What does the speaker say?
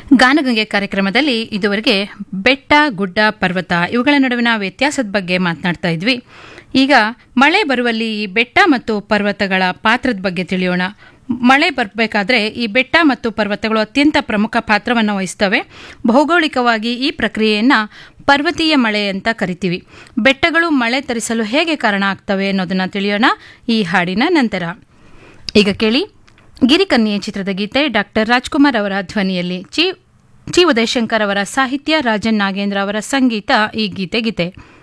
ಗಾನಗಂಗೆ ಕಾರ್ಯಕ್ರಮದಲ್ಲಿ ಇದುವರೆಗೆ ಬೆಟ್ಟ ಗುಡ್ಡ ಪರ್ವತ ಇವುಗಳ ನಡುವಿನ ವ್ಯತ್ಯಾಸದ ಬಗ್ಗೆ ಮಾತನಾಡ್ತಾ ಇದ್ವಿ ಈಗ ಮಳೆ ಬರುವಲ್ಲಿ ಈ ಬೆಟ್ಟ ಮತ್ತು ಪರ್ವತಗಳ ಪಾತ್ರದ ಬಗ್ಗೆ ತಿಳಿಯೋಣ ಮಳೆ ಬರಬೇಕಾದ್ರೆ ಈ ಬೆಟ್ಟ ಮತ್ತು ಪರ್ವತಗಳು ಅತ್ಯಂತ ಪ್ರಮುಖ ಪಾತ್ರವನ್ನು ವಹಿಸ್ತವೆ ಭೌಗೋಳಿಕವಾಗಿ ಈ ಪ್ರಕ್ರಿಯೆಯನ್ನು ಪರ್ವತೀಯ ಮಳೆ ಅಂತ ಕರಿತೀವಿ ಬೆಟ್ಟಗಳು ಮಳೆ ತರಿಸಲು ಹೇಗೆ ಕಾರಣ ಆಗ್ತವೆ ಅನ್ನೋದನ್ನ ತಿಳಿಯೋಣ ಈ ಹಾಡಿನ ನಂತರ ಈಗ ಕೇಳಿ ಗಿರಿಕನ್ಯೆ ಚಿತ್ರದ ಗೀತೆ ಡಾಕ್ಟರ್ ರಾಜ್ಕುಮಾರ್ ಅವರ ಧ್ವನಿಯಲ್ಲಿ ಚಿ ಚಿ ಉದಯಶಂಕರ್ ಅವರ ಸಾಹಿತ್ಯ ರಾಜನ್ ನಾಗೇಂದ್ರ ಅವರ ಸಂಗೀತ ಈ ಗೀತೆ ಗೀತೆ